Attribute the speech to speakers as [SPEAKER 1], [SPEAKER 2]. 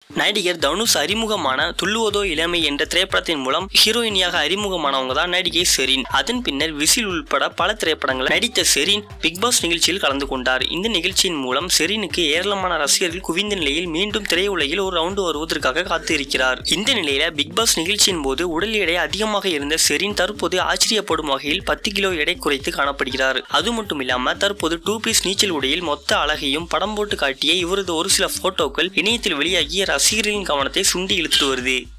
[SPEAKER 1] நடிகர் தனுஷ் அறிமுகமான துள்ளுவதோ இளமை என்ற திரைப்படத்தின் மூலம் ஹீரோயினியாக அறிமுகமானவங்க தான் நடிகை செரீன் அதன் பின்னர் விசில் உள்பட பல திரைப்படங்கள் நடித்த செரீன் பிக் பாஸ் நிகழ்ச்சியில் கலந்து கொண்டார் இந்த நிகழ்ச்சியின் மூலம் செரீனுக்கு ஏராளமான ரசிகர்கள் குவிந்த நிலையில் மீண்டும் திரையுலகில் ஒரு ரவுண்டு வருவதற்காக காத்து இருக்கிறார் இந்த நிலையில பிக் பாஸ் நிகழ்ச்சியின் போது உடல் எடை அதிகமாக இருந்த செரீன் தற்போது ஆச்சரியப்படும் வகையில் பத்து கிலோ எடை குறைத்து காணப்படுகிறார் அது மட்டும் இல்லாம தற்போது டூ பீஸ் நீச்சல் உடையில் மொத்த அழகையும் படம் போட்டு காட்டிய இவரது ஒரு சில போட்டோக்கள் இணையத்தில் வெளியாகிய ரசிகர்களின் கவனத்தை சுண்டி இழுத்துட்டு வருது